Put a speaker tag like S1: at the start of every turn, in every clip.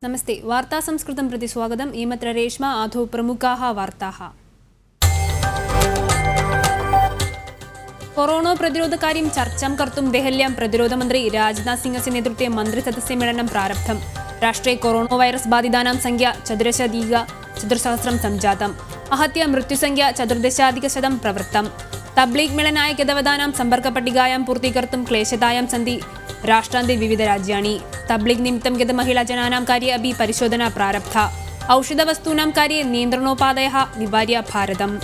S1: नमस्ते वार्तासंस्कृतं प्रति स्वागतम् इमत्र रेश्मा आधौ प्रमुखाः वार्ताः കൊറോണ പ്രതിരോധകാര്യം ചർച്ചാം കർത്തും ദെഹല്യാം പ്രതിരോധമന്ത്രി രാജ്നാഥ് സിംഗस्य നേതൃത്वे മന്ത്രിസദസ്യमेलनं प्रारब्धम् राष्ट्रे कोरोना वैरस् बाधितानां संख्या चतुर्दशाधिक चतुर्सहस्रं सञ्जातम् आहत्य मृत्युसंख्या चतुर्दशाधिकशतं प्रवृत्तम् तब्लीग् मेलनाय गतवतानां सम्पर्कपट्टिकायां पूर्तीकर्तुं क्लेशतायां सन्ति राष्ट्रान्ते विविधराज्याणि तब्लीग् निमित्तं गतमहिलाजनानां कार्ये अपि परिशोधना प्रारब्धा औषधवस्तूनां कार्ये नियन्त्रणोपादयः निवार्य भारतम्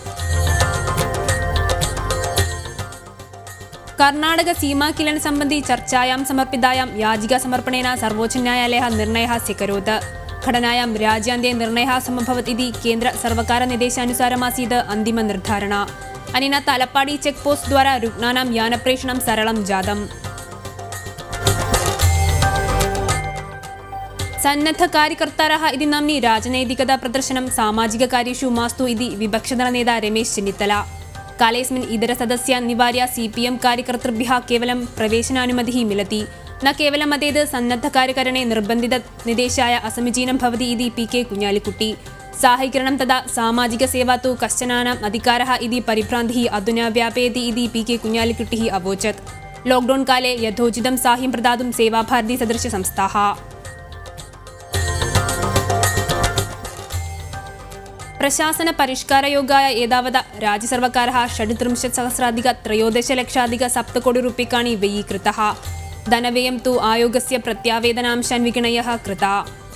S1: കർണാടക സീമാകിലൻ സംബന്ധി ചർച്ചായാം സമർപ്പിതായാം യാചികാസമർപ്പണേന സർവോच्चन्यायालयः निर्णयः स्वीकरोत् घटनायां राज्यान्ते निर्णयः समभवत् इति केन्द्र सर्वकारनिर्देशानुसारमासीत् अन्तिमनिर्धारण अनेन तलपाडी चेक् पोस्ट् द्वारा रुग्णानां यानप्रेषणं सरलं जातम् सन्नद्धकार्यकर्तारः इति नाम्नि राजनैतिकता प्रदर्शनं सामाजिककार्येषु मास्तु इति विपक्षदलनेता रमेश चेन्नित्तला कालेऽस्मिन् इतरसदस्यान् निवार्य सि पि एम् कार्यकर्तृभ्यः केवलं प्रवेशनानुमतिः मिलति न केवलमतेत् सन्नद्धकार्यकरणे निर्बन्धितनिदेशाय असमीचीनं भवति इति पि के कुഞ്ഞാലിക്കുട്ടി साहीकरणं तथा सामाजिकसेवा तु कश्चनानाम् अधिकारः इति परिभ्रान्तिः अधुना व्यापयति इति पि के कुഞ്ഞാലിക്കുട്ടിः अवोचत् ലോക്ഡൌൺ കാലെ യഥോചിതം സാഹ്യം പ്രദാതും സേവാഭാരതി സദൃശസംസ്ഥാः പ്രശാസന പരിഷ്कारयोगाय एतावता राज्यसर्वकारः षड्त्रिंशत् सहस्राधिक त्रयोदशलक्षाधिक सप्तकोटि रूप्यकाणि व्ययीकृतः धनव्ययं तु आयोगस्य प्रत्यावेदनांशान् विगणयः कृता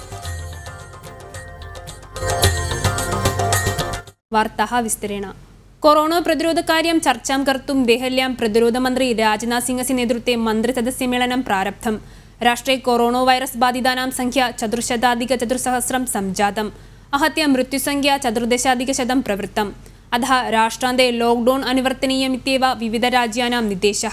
S1: वार्ताः विस्तरेण कोरोना प्रतिरोधकार्यं चर्चां कर्तुं देहल्यां प्रतिरोधमन्त्री राजनाथ सिंहस्य नेतृत्वे मन्त्रिसदस्यमेलनं प्रारब्धम् राष्ट्रे कोरोना वैरस् बाधितानां संख्या चतुर्शताधिकचतुर्सहस्रं सञ्जातम् आहत्य मृत्युसंख्या चतुर्दशाधिकशतं प्रवृत्तम् अतः राष्ट्रान्ते लोक्डौन् अनुवर्तनीयमित्येव विविधराज्यानां निर्देशः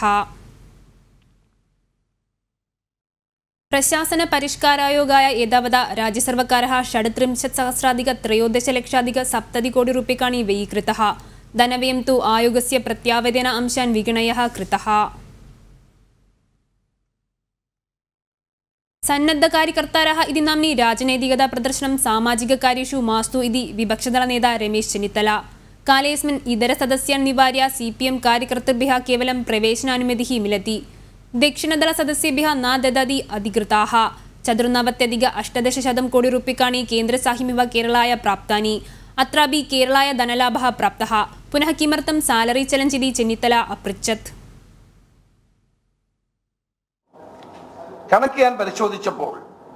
S1: പ്രശാസന പരിഷ്കാരായോഗായ एतावता राज्यसर्वकारः षड्त्रिंशत् सहस्राधिक त्रयोदशलक्षाधिक सप्तति कोटि रूप्यकाणि व्ययीकृतः धनव्ययं तु आयोगस्य प्रत्यावेदन अंशान् विगणयः कृतः സന്നദ്ധകാര്യകർത്താരः इति नाम्नि राजनैतिकता प्रदर्शनं सामाजिककार्येषु मास्तु इति विपक्षदलनेता रमेश चेन्नित्तला कालेऽस्मिन् इतरसदस्यान् निवार्य सि पि एम् कार्यकर्तृभ्यः केवलं प्रवेशनानुमतिः मिलति दक्षिणदलसदस्येभ्यः न ददाति अधिकृताः चतुर्नवत्यधिक अष्टदशशतं कोटि रूप्यकाणि केन्द्रसाहिमिव केरलाय प्राप्तानि अत्रापि केरलाय धनलाभः प्राप्तः पुनः किमर्थं सालറി चलञ्च् इति चेन्नित्तല अपृच्छत्
S2: കണക്ക് ഞാൻ പരിശോധിച്ചപ്പോൾ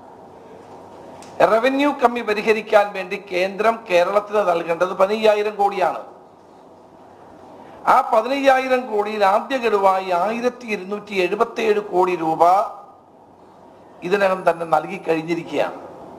S2: റവന്യൂ കമ്മി പരിഹരിക്കാൻ വേണ്ടി കേന്ദ്രം കേരളത്തിന് നൽകേണ്ടത് പതിനയ്യായിരം കോടിയാണ് ആ പതിനയ്യായിരം കോടിയിൽ ആദ്യ ഗഡുവായി ആയിരത്തി ഇരുന്നൂറ്റി എഴുപത്തി ഏഴ് കോടി രൂപ ഇതിനകം തന്നെ നൽകി കഴിഞ്ഞിരിക്കുകയാണ്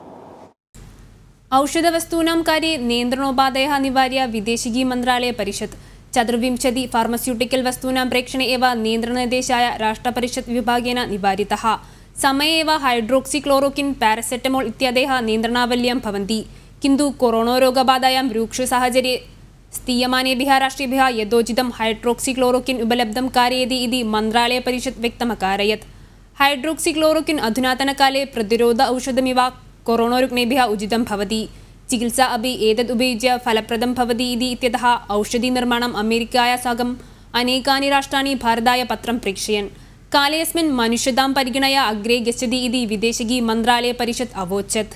S1: औषधवस्तूनां कार्ये नियन्त्रणोपादयः निवार्य विदेशिकी मन्त्रालय परिषत् चतुर्विंशति फार्मस्यूटिकल् वस्तूनां प्रेक्षणे एव नियन्त्रणनिर्देशाय राष्ट्रपरिषत् विभागेन निवारितः समये एव हाइड्रोक्सिक्लोरोकिन् पारासेटमोल् इत्यादयः नियन्त्रणावल्यां भवन्ति किन्तु कोरोनारोगबाधायां रूक्षसाहचर्ये स्थीयमानेभ्यः राष्ट्रेभ्यः यथोचितं हाइड्रोक्सिक्लोरोकिन् उपलब्धं कारयति इति मन्त्रालयपरिषत् व्यक्तमकारयत् हाइड्रोक्सिक्लोरोकिन् अधुनातनकाले प्रतिरोध औषधमिव कोरोनारुग्णेभ्यः उचितं भवति चिकित्सा अपि एतत् उपयुज्य फलप्रदं भवति इति इत्यतः औषधिनिर्माणम् अमेरिकाया साकम् अनेकानि राष्ट्राणि भारताय पत्रं प्रेक्षयन् कालेऽस्मिन् मनुष्यतां परिगणय अग्रे गच्छति इति विदेशिकी मन्त्रालयपरिषत् अवोचत्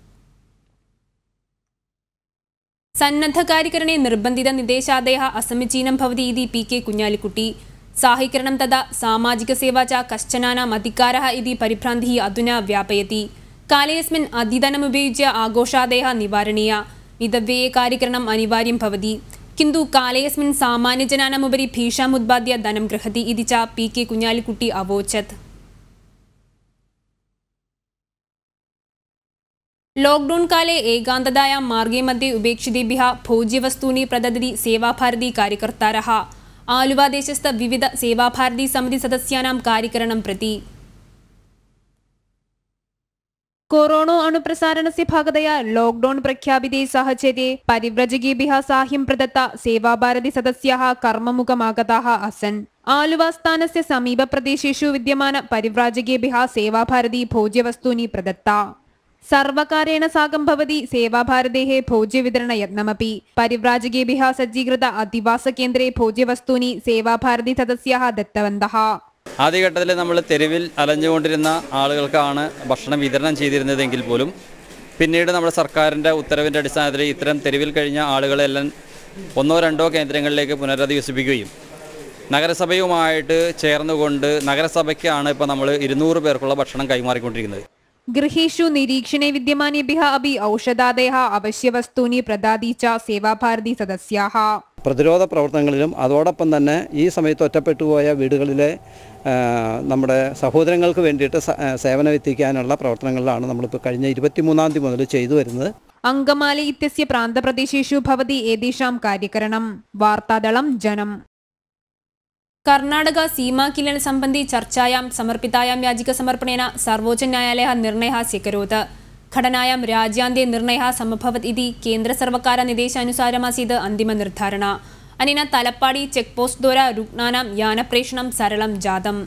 S1: സന്നദ്ധകാര്യകരണേ നിർബന്ധിത നിദേശാദയः असमीचीनं भवति इति पि के कुഞ്ഞാലിക്കുട്ടി साहीकरणं तथा सामाजिकसेवा च कश्चनानाम् अधिकारः इति परिभ्रान्तिः अधुना व्यापयति कालेऽस्मिन् अधिधनमुपयुज्य आघोषादयः निवारणीय मितव्यये कार्यकरणम् अनिवार्यं भवति किन्तु कालेऽस्मिन् सामान्यजनानाम् उपरि भीषामुत्पाद्य धनं गृहति इति च पि के कुഞ്ഞാലിക്കുട്ടി अवोचत् ലോക്ഡൌൺ കാലെ ഏകാന്തതായാം മാർഗേ മധ്യേ ഉപേക്ഷിതേഭ്യः ഭോജ്യവസ്തൂनि प्रददति सेवाभारती कार्यकर्तारः आलुवादेशस्थ विविध सेवाभारती समिति सदस्यानां कार्यकरणं प्रति कोरोना अणुप्रसारणस्य भागतया लोक्डൌन् प्रख्यापिते साहचर्ये परिव्रजकेभ्यः साहाय्यं प्रदत्ता सेवाभारती सदस्याः कर्ममुखमागताः आसन् आलुवास्थानस्य समीपप्रदेशेषु विद्यमान परिव्राजकेभ्यः सेवाभारती भोज्यवस्तूनि प्रदत्ता സർവകാरेण साकं भवति सेवाभारतेः भोज्यवितरणयत्नमपि परिव्राजकेभ्यः सज्जीकृत अधिवासकेन्द्रे भोज्यवस्तूनि सेवाभारती सदस्याः दत्तवन्तः
S3: ആദ്യഘട്ടത്തിൽ നമ്മൾ തെരുവിൽ അലഞ്ഞുകൊണ്ടിരുന്ന ആളുകൾക്കാണ് ഭക്ഷണം വിതരണം ചെയ്തിരുന്നതെങ്കിൽ പോലും പിന്നീട് നമ്മുടെ സർക്കാരിൻ്റെ ഉത്തരവിൻ്റെ അടിസ്ഥാനത്തിൽ ഇത്തരം തെരുവിൽ കഴിഞ്ഞ ആളുകളെല്ലാം ഒന്നോ രണ്ടോ കേന്ദ്രങ്ങളിലേക്ക് പുനരധിവസിപ്പിക്കുകയും നഗരസഭയുമായിട്ട് ചേർന്നുകൊണ്ട് നഗരസഭയ്ക്കാണ് ഇപ്പോൾ നമ്മൾ ഇരുന്നൂറ് പേർക്കുള്ള ഭക്ഷണം കൈമാറിക്കൊണ്ടിരിക്കുന്നത്
S1: गृहेषु निरीक्षणे विद्यमानेभ्यः अपि औषधादयः अवश्यवस्तूनि प्रदाति च सेवाभारती सदस्याः
S4: പ്രതിരോധ പ്രവർത്തനങ്ങളിലും അതോടൊപ്പം തന്നെ ഈ സമയത്ത് ഒറ്റപ്പെട്ടുപോയ വീടുകളിലെ ആ, നമ്മുടെ സഹോദരങ്ങൾക്ക് വേണ്ടിയിട്ട് സ- ആ, സേവനം എത്തിക്കാനുള്ള പ്രവർത്തനങ്ങളിലാണ് നമ്മളിപ്പോൾ കഴിഞ്ഞ ഇരുപത്തിമൂന്നാം തീയതി മുതൽ ചെയ്തു വരുന്നത്
S1: अङ्गमालि इत्यस्य प्रान्तप्रदेशेषु भवति एतेषां कार्यकरणं वार्तादलं जनम् കർണാടക സീമാ കിലൻ സംബന്ധി ചർച്ചായാം സമർപ്പിതായാം യാചികസമർപ്പണേന സർവോच्चन्यायालयः निर्णयः स्वीकरोत् घटनायां राज्यान्ते निर्णयः समभवत् इति केन्द्रसर्वकारनिर्देशानुसारमासीत् अन्तिमनिर्धारण अनेन तलप्पाडी चेक्पोस्ट्द्वारा रुग्णानां यानप्रेषणं सरलं जातम्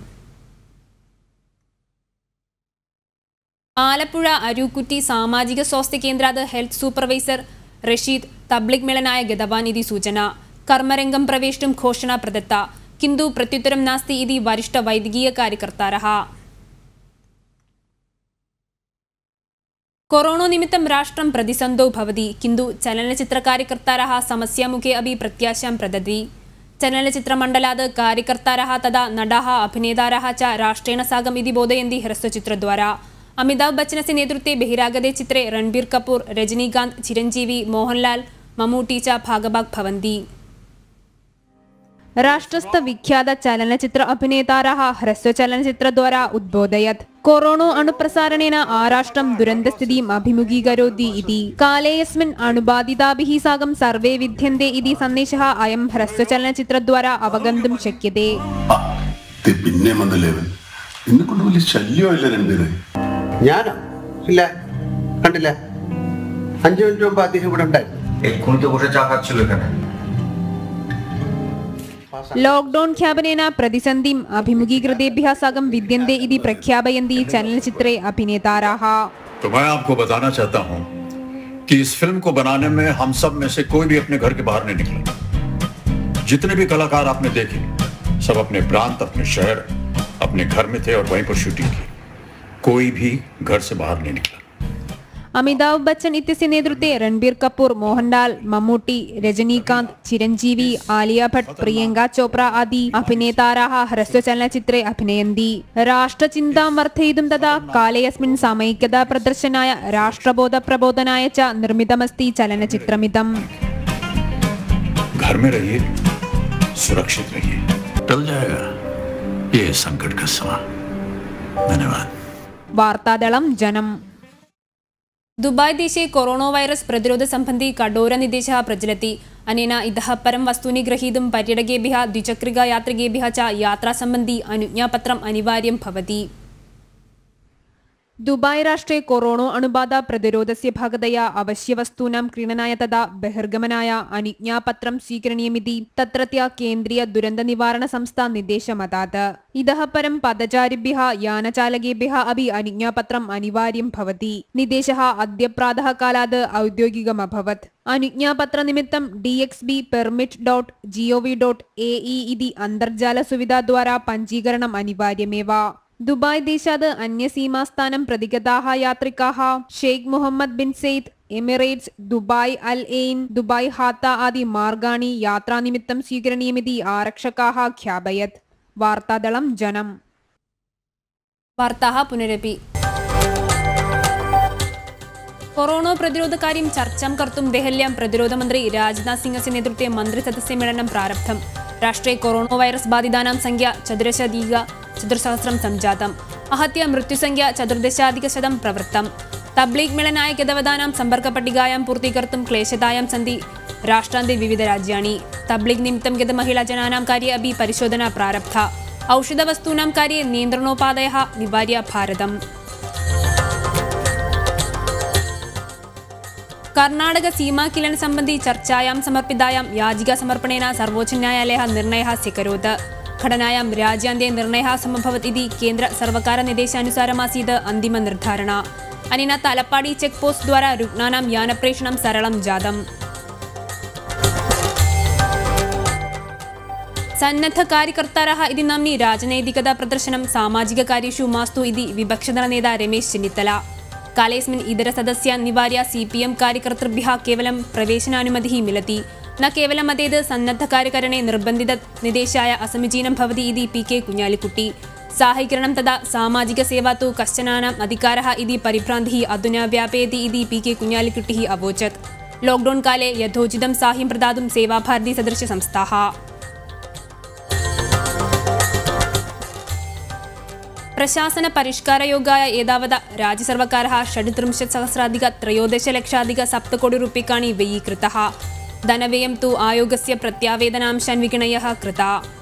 S1: ആലപ്പുഴ അരൂക്കുറ്റി സാമാജിക സ്വാസ്ഥ്യ കേന്ദ്രാത് ഹെൽത്ത് സൂപ്പർവൈസർ റഷീദ് തബ്ലിക് മേളനായ ഗതവാൻ ഇതി സൂചന കർമ്മരംഗം പ്രവേഷ്ടुं घोषणा प्रदत्ता किन्तु प्रत्युत्तरं नास्ति इति वरिष्ठवैद्यकीयकार्यकर्तारः कोरोना निमित्तं राष्ट्रं प्रतिसन्धौ भवति किन्तु चलनचित्रकार्यकर्तारः समस्यामुखे अपि प्रत्याशां प्रदति चलनचित्रमण्डलात् कार्यकर्तारः तदा नटाः अभिनेतारः च राष्ट्रेण साकम् इति बोधयन्ति ह्रस्वचित्रद्वारा अमिताभ बच्चनस्य नेतृत्वे बहिरागते चित्रे रणबीर् कपूर् रजनीकान्त् चिरञ्जीवी मोहनलाल् ममूटी च भागभाग् भवन्ति राष्ट्रस्थ विख्यात चलनचित्र अभिनेतारः ह्रस्वचलनचित्रद्वारा उद्बोधयत् कोरोना अणुप्रसारणेन आराष्ट्रं दुरन्तस्थितिम् अभिमुखीकरोति इति कालेऽस्मिन् अणुबाधिताभिः साकं सर्वे विद्यन्ते इति सन्देशः अयं ह्रस्वचलनचित्रद्वारा अवगन्तुं शक्यते
S5: ആ, ദേ പിന്നെ വന്നല്ലേ അവൻ എന്നെ കൊണ്ട് വലിയ ശല്യമല്ല രണ്ടുപേരെ
S6: ഞാനോ ഇല്ല കണ്ടില്ല അഞ്ചു മിനിറ്റ് മുമ്പ് അദ്ദേഹം ഇവിടെ ഉണ്ടായിരുന്നു
S7: এক্ষুনি তো বসে চা খাচ্ছিল এখানে
S1: ലോക്ഡൌൺ ഖ്യാപനേന പ്രതിസന്ധിം അഭിമുഖീകൃതേഭ്യः साकं विद्यन्ते इति प्रख्यापयन्ति चलनचित्रे अभिनेताराः
S8: तो मैं आपको बताना चाहता हूं कि इस फिल्म को बनाने में हम सब में से कोई भी अपने घर के बाहर नहीं निकला जितने भी कलाकार आपने देखे सब अपने प्रांत अपने शहर अपने घर में थे और वहीं पर शूटिंग की कोई भी घर से बाहर नहीं निकला
S1: അമിതാഭ് ബച്ചൻ ഇത്യस्य നേതൃത്വേ രൺബീർ കപൂർ മോഹൻലാൽ മമ്മൂട്ടി രജനീകാന്ത് ചിരഞ്ജീവി ആലിയ ഭട്ട് പ്രിയങ്ക ചോപ്ര ആദി അഭിനേതാരാः ह्रस्वचलनचित्रे अभिनयन्ति राष्ट्रचिन्तां वर्धयितुं तथा कालेऽस्मिन् सामयिकता प्रदर्शनाय राष्ट्रबोधप्रबोधनाय च निर्मितमस्ति चलनचित्रमिदम्
S8: घर में रहिए सुरक्षित रहिए टल जाएगा ये संकट का समय धन्यवाद
S1: വാർത്താദളം ജനം दुबाई देशे कोरोना वैरस् प्रतिरोधसम्बन्धी कठोरनिर्देशः प्रचलति अनेन इतः परं वस्तूनि ग्रहीतुं पर्यटकेभ्यः द्विचक्रिकायात्रिकेभ्यः च यात्रासम्बन्धी अनुज्ञापत्रम् अनिवार्यं भवति ദുബായ് രാഷ്ട്രെ കൊറോണ അണുബാധ പ്രതിരോധസ്യ ഭാഗതയാ അവശ്യവസ്തൂനാം ക്രീണനായ തഥാ ബഹിർഗമനായ അനുജ്ഞാപത്രം സ്വീകരണീയമിതി തത്രത്യ കേന്ദ്രീയ ദുരന്ത നിവാരണ സംസ്ഥ നിർദ്ദേശമതാത് ഇതः परं पदचारिभ्यः यानचालकेभ्यः अपि अनुज्ञापत्रम् अनिवार्यं भवति निर्देशः अद्य प्रातः कालात् औद्योगिकमभवत् अनुज्ञापत्रनिमित्तं D X B permit dot G O V dot A E इति अन्तर्जालसुविधाद्वारा पञ्जीकरणम् अनिवार्यमेव ദുബായ് ദേശാത് അന്യസീമാസ്ഥാനം പ്രതിഗതാः യാത്രികാः Sheikh Mohammed bin Zayed Emirates Dubai Al Ain Dubai Hatta ആദി മാർഗാണി യാത്രാനിമിത്തം സ്വീകരണീയമിതി ആരക്ഷകാः ഖ്യാപയത് വാർത്താദളം ജനം വാർത്താः പുനരपि കൊറോണ പ്രതിരോധകാര്യം ചർച്ചാं कर्तुं देहल्यां प्रतिरोधमन्त्री राजनाथ सिंहस्य नेतृत्वे मन्त्रिसदस्यमेलनं प्रारब्धम् राष्ट्रे कोरोना वैरस् बाधितानां संख्या चतुर्दशाधिक चतुर्सहस्रं सञ्जातम् आहत्य मृत्युसंख्या चतुर्दशाधिकशतं प्रवृत्तम् तब्लीग् मेलनाय गतवतानां सम्पर्कपट्टिकायां पूर्तीकर्तुं क्लेशतायां सन्ति राष्ट्रान्ते विविधराज्याणि तब्लीग् निमित्तं गतमहिलाजनानां कार्ये अपि परिशोधना प्रारब्धा औषधवस्तूनां कार्ये नियन्त्रणोपादयः निवार्य भारतम् കർണാടക സീമാ കിലൻ സംബന്ധി ചർച്ചായാം സമർപ്പിതായാം യാചികാസമർപ്പണേന സർവോच्चन्यायालयः निर्णयः स्वीकरोत् घटनायां राज्यान्ते निर्णयः समभवत् इति केन्द्र सर्वकारनिर्देशानुसारमासीत् अन्तिमनिर्धारण अनेन तलपाडी चेक् पोस्ट् द्वारा रुग्णानां यानप्रेषणं सरलं जातम् സന്നദ്ധകാര്യകർത്താരः इति नाम्नि राजनैतिकता प्रदर्शनं सामाजिककार्येषु मास्तु इति विपक्षदलनेता रमेश चेन्नित्तल कालेऽस्मिन् इतरसदस्यान् निवार्य सि पि एम् कार्यकर्तृभ्यः केवलं प्रवेशनानुमतिः मिलति न केवलमतेत् सन्नद्धकार्यकरणे निर्बन्धितनिदेशाय असमीचीनं भवति इति पि के कुഞ്ഞാലിക്കുട്ടി साहीकरणं तथा सामाजिकसेवा तु कश्चनानाम् अधिकारः इति परिभ्रान्तिः अधुना व्यापयति इति पि के कुഞ്ഞാലിക്കുട്ടിः अवोचत् ലോക്ഡൌൺ കാലെ യഥോചിതം സാഹ്യം പ്രദാതും സേവാഭാരതി സദൃശ സംസ്ഥാः പ്രശാസന പരിഷ്कारयोगाय एतावता राज्यसर्वकारः षड्त्रिंशत् सहस्राधिक त्रयोदशलक्षाधिक सप्तकोटिरूप्यकाणि व्ययीकृतः धनव्ययं तु आयोगस्य प्रत्यावेदनांशान् विगणयः कृता